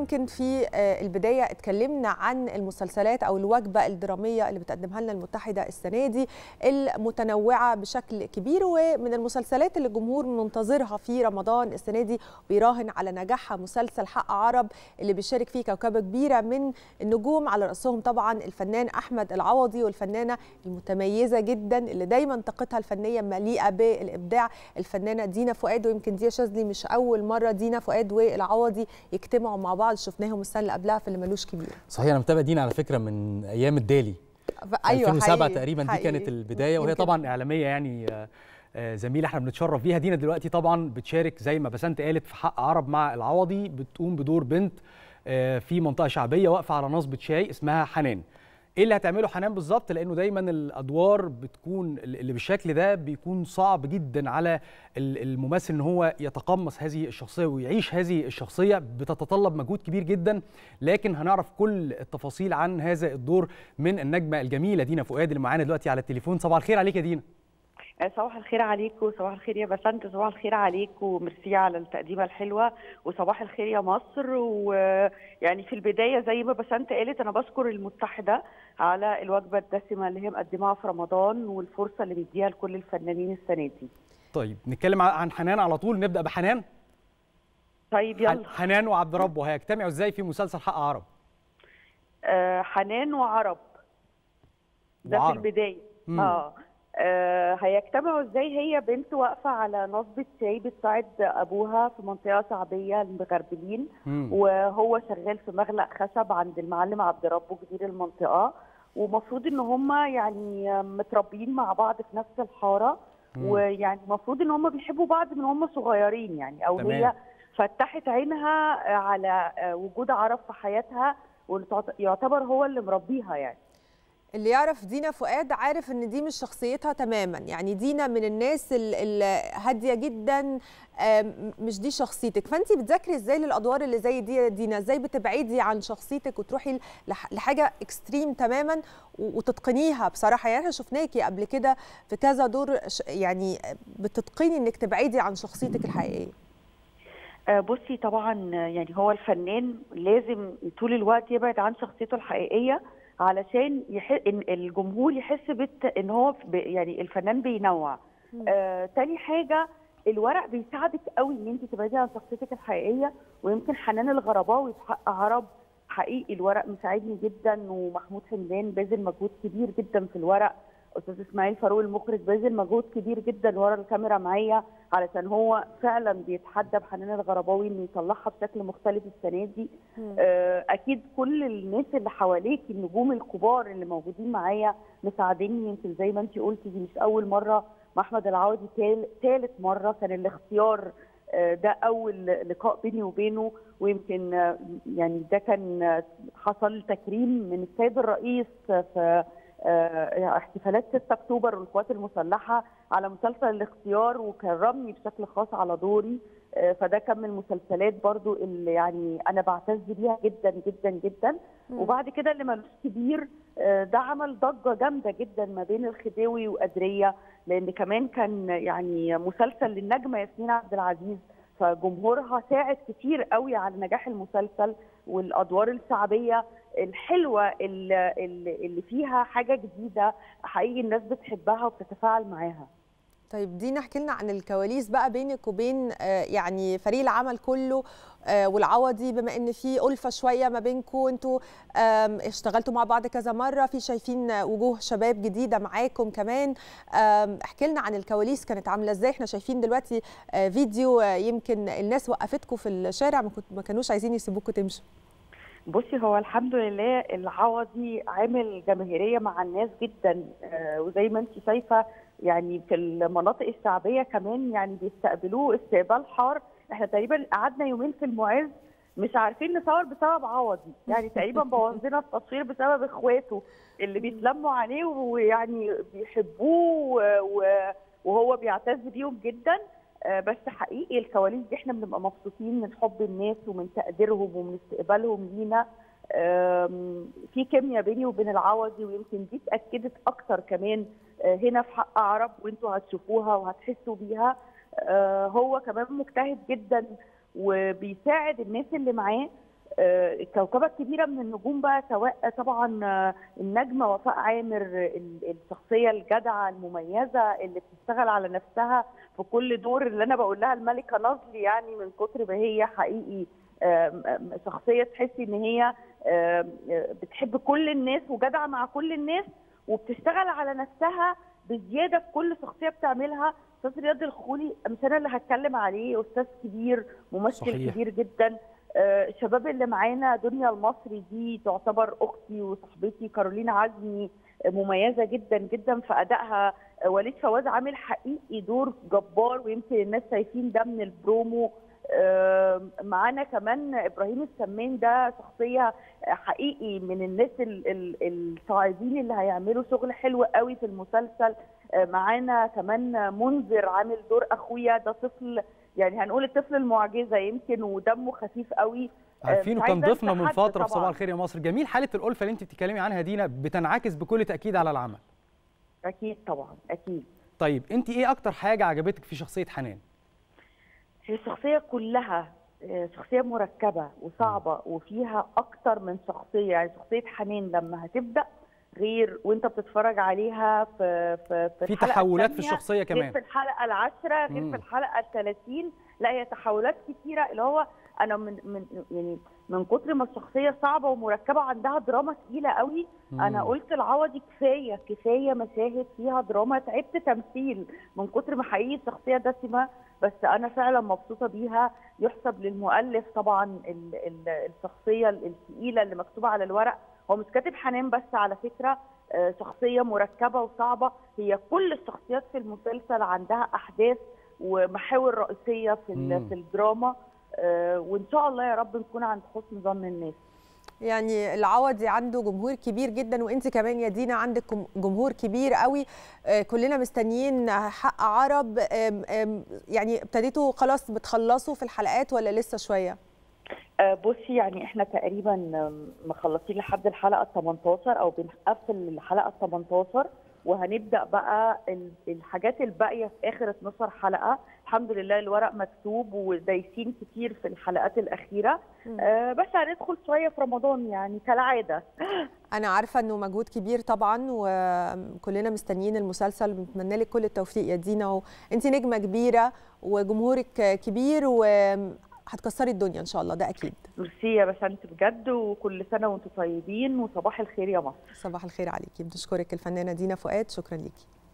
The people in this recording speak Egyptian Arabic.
يمكن في البدايه اتكلمنا عن المسلسلات او الوجبه الدراميه اللي بتقدمها لنا المتحده السنه دي المتنوعه بشكل كبير ومن المسلسلات اللي الجمهور منتظرها في رمضان السنه دي بيراهن على نجاحها مسلسل حق عرب اللي بيشارك فيه كوكبه كبيره من النجوم على راسهم طبعا الفنان احمد العوضي والفنانه المتميزه جدا اللي دايما طاقتها الفنيه مليئه بالابداع الفنانه دينا فؤاد ويمكن دي شاذلي مش اول مره دينا فؤاد والعوضي يجتمعوا مع بعض شفناهم السنه اللي قبلها في اللي ملوش كبير صحيح انا متابع دينا على فكره من ايام الدالي ايوه 2007 حقيقي تقريبا دي حقيقي. كانت البدايه وهي يمكن. طبعا اعلاميه يعني آه، آه، زميله احنا بنتشرف بيها دينا دلوقتي طبعا بتشارك زي ما بسنت قالت في حق عرب مع العوضي بتقوم بدور بنت آه، في منطقه شعبيه واقفه على نصبه شاي اسمها حنان ايه اللي هتعمله حنان بالظبط لانه دايما الادوار بتكون اللي بالشكل ده بيكون صعب جدا على ال- الممثل ان هو يتقمص هذه الشخصيه ويعيش هذه الشخصيه بتتطلب مجهود كبير جدا لكن هنعرف كل التفاصيل عن هذا الدور من النجمه الجميله دينا فؤاد اللي معانا دلوقتي على التليفون صباح الخير عليك يا دينا صباح الخير عليكم صباح الخير يا بسنت صباح الخير عليكم وميرسي على التقديمه الحلوه وصباح الخير يا مصر ويعني في البدايه زي ما بسنت قالت انا بشكر المتحده على الوجبه الدسمه اللي هي مقدماها في رمضان والفرصه اللي مديها لكل الفنانين السنه دي طيب نتكلم عن حنان على طول نبدا بحنان طيب حن- يلا حنان وعبد ربه هيجتمعوا ازاي في مسلسل حق عرب آه حنان وعرب ده وعرب. في البدايه مم. اه آه، هيجتمعوا ازاي هي بنت واقفه على نصبة شاي بتساعد ابوها في منطقه شعبيه المغربلين مم. وهو شغال في مغلق خشب عند المعلم عبد ربه كبير المنطقه ومفروض ان هم يعني متربيين مع بعض في نفس الحاره مم. ويعني المفروض ان هم بيحبوا بعض من هم صغيرين يعني او تمام. هي فتحت عينها على وجود عرب في حياتها ويعتبر هو اللي مربيها يعني اللي يعرف دينا فؤاد عارف ان دي مش شخصيتها تماما يعني دينا من الناس ال- الهاديه جدا آم، مش دي شخصيتك فانت بتذاكري ازاي للادوار اللي زي دي يا دينا ازاي بتبعدي عن شخصيتك وتروحي لح- لحاجه اكستريم تماما و- وتتقنيها بصراحه يعني احنا شفناكي قبل كده في كذا دور ش- يعني بتتقني انك تبعدي عن شخصيتك الحقيقيه آه، بصي طبعا آه، يعني هو الفنان لازم طول الوقت يبعد عن شخصيته الحقيقيه علشان يح... إن الجمهور يحس بت... ان هو ب... يعني الفنان بينوع آه، تاني حاجه الورق بيساعدك قوي ان انت تبعدي عن شخصيتك الحقيقيه ويمكن حنان الغرباوي في حق عرب حقيقي الورق مساعدني جدا ومحمود حمدان باذل مجهود كبير جدا في الورق استاذ اسماعيل فاروق المخرج باذل مجهود كبير جدا ورا الكاميرا معايا علشان هو فعلا بيتحدى بحنان الغرباوي انه يطلعها بشكل مختلف السنه دي آه، اكيد كل الناس اللي حواليك النجوم الكبار اللي موجودين معايا مساعديني يمكن زي ما انت قلتي دي مش اول مره مع احمد العوضي ثالث مره كان الاختيار آه، ده اول لقاء بيني وبينه ويمكن آه، يعني ده كان آه، حصل تكريم من السيد الرئيس في آه، احتفالات 6 اكتوبر والقوات المسلحه على مسلسل الاختيار وكرمني بشكل خاص على دوري آه، فده كان من المسلسلات برضو اللي يعني انا بعتز بيها جدا جدا جدا وبعد كده اللي ملوش كبير آه، ده عمل ضجه جامده جدا ما بين الخديوي وقدريه لان كمان كان يعني مسلسل للنجمه ياسمين عبد العزيز فجمهورها ساعد كتير قوي على نجاح المسلسل والادوار الشعبيه الحلوه اللي, اللي اللي فيها حاجه جديده حقيقي الناس بتحبها وبتتفاعل معاها طيب دينا احكي لنا عن الكواليس بقى بينك وبين آه، يعني فريق العمل كله آه، والعوضي بما ان في ألفة شويه ما بينكم انتوا آم، اشتغلتوا مع بعض كذا مره في شايفين وجوه شباب جديده معاكم كمان آم، احكي لنا عن الكواليس كانت عامله ازاي احنا شايفين دلوقتي آه، فيديو آه، يمكن الناس وقفتكم في الشارع ما كنت- ما كانوش عايزين يسيبوكم تمشوا بصي هو الحمد لله العوضي عامل جماهيريه مع الناس جدا آه، وزي ما انت شايفه يعني في المناطق الشعبيه كمان يعني بيستقبلوه استقبال حار احنا تقريبا قعدنا يومين في المعز مش عارفين نصور بسبب عوضي يعني تقريبا بوظ لنا التصوير بسبب اخواته اللي بيتلموا عليه ويعني بيحبوه و- و- وهو بيعتز بيهم جدا آه، بس حقيقي الكواليس دي احنا بنبقى مبسوطين من حب الناس ومن تقديرهم ومن استقبالهم لينا آم، في كيمياء بيني وبين العوضي ويمكن دي اتاكدت اكتر كمان آه، هنا في حق عرب وانتوا هتشوفوها وهتحسوا بيها آه، هو كمان مجتهد جدا وبيساعد الناس اللي معاه آه، الكوكبه الكبيره من النجوم بقى سواء طبعا آه، النجمه وفاء عامر ال- الشخصيه الجدعه المميزه اللي بتشتغل على نفسها في كل دور اللي انا بقول لها الملكه نظلي يعني من كتر ما هي حقيقي آم، آم، شخصيه تحسي ان هي آم، آه، بتحب كل الناس وجدعه مع كل الناس وبتشتغل على نفسها بزياده في كل شخصيه بتعملها استاذ رياض الخولي مش انا اللي هتكلم عليه استاذ كبير ممثل صحيح. كبير جدا آه، الشباب اللي معانا دنيا المصري دي تعتبر اختي وصاحبتي كارولين عزمي آه، مميزه جدا جدا في ادائها آه، وليد فواز عامل حقيقي دور جبار ويمكن الناس شايفين ده من البرومو آه، معانا كمان ابراهيم السمان ده شخصيه آه، حقيقي من الناس ال- ال- الصاعدين اللي هيعملوا شغل حلو قوي في المسلسل آه، معانا كمان منذر عامل دور اخويا ده طفل يعني هنقول الطفل المعجزه يمكن ودمه خفيف قوي آه، عارفينه مش كان عايزة ضيفنا أنسى من حد فتره في طبعاً. صباح الخير يا مصر جميل حاله الالفه اللي انت بتتكلمي عنها دينا بتنعكس بكل تاكيد على العمل اكيد طبعا اكيد طيب انت ايه اكتر حاجه عجبتك في شخصيه حنان هي الشخصية كلها آه، شخصية مركبة وصعبة وفيها أكتر من شخصية يعني شخصية حنين لما هتبدأ غير وانت بتتفرج عليها في في في في الحلقة تحولات في التانية، الشخصيه غير كمان في الحلقة العاشرة غير مم. في الحلقة الثلاثين لا هي تحولات كتيرة اللي هو أنا من من يعني من كتر ما الشخصية صعبة ومركبة عندها دراما تقيلة قوي انا مم. قلت العوضي كفايه كفايه مشاهد فيها دراما تعبت تمثيل من كتر ما حقيقي الشخصيه دسمه بس انا فعلا مبسوطه بيها يحسب للمؤلف طبعا ال- ال- الشخصيه الثقيله اللي مكتوبه على الورق هو مش كاتب حنان بس على فكره آه، شخصيه مركبه وصعبه هي كل الشخصيات في المسلسل عندها احداث ومحاور رئيسيه في ال- مم. في الدراما آه، وان شاء الله يا رب نكون عند حسن ظن الناس يعني العوضي عنده جمهور كبير جدا وانت كمان يا دينا عندك جم- جمهور كبير قوي آه، كلنا مستنيين حق عرب آم، آم، يعني ابتديتوا خلاص بتخلصوا في الحلقات ولا لسه شويه آه، بصي يعني احنا تقريبا آم، مخلصين لحد الحلقه ال 18 او بنقفل الحلقه ال 18 وهنبدا بقى ال- الحاجات الباقيه في اخر 12 حلقه الحمد لله الورق مكتوب ودايسين كتير في الحلقات الاخيره مم. آه، بس هندخل شويه في رمضان يعني كالعاده انا عارفه انه مجهود كبير طبعا وكلنا مستنيين المسلسل بنتمنى لك كل التوفيق يا دينا وانت نجمه كبيره وجمهورك كبير وهتكسري الدنيا ان شاء الله ده اكيد ميرسي يا بسنت بجد وكل سنه وانتم طيبين وصباح الخير يا مصر صباح الخير عليكي بنشكرك الفنانه دينا فؤاد شكرا ليكي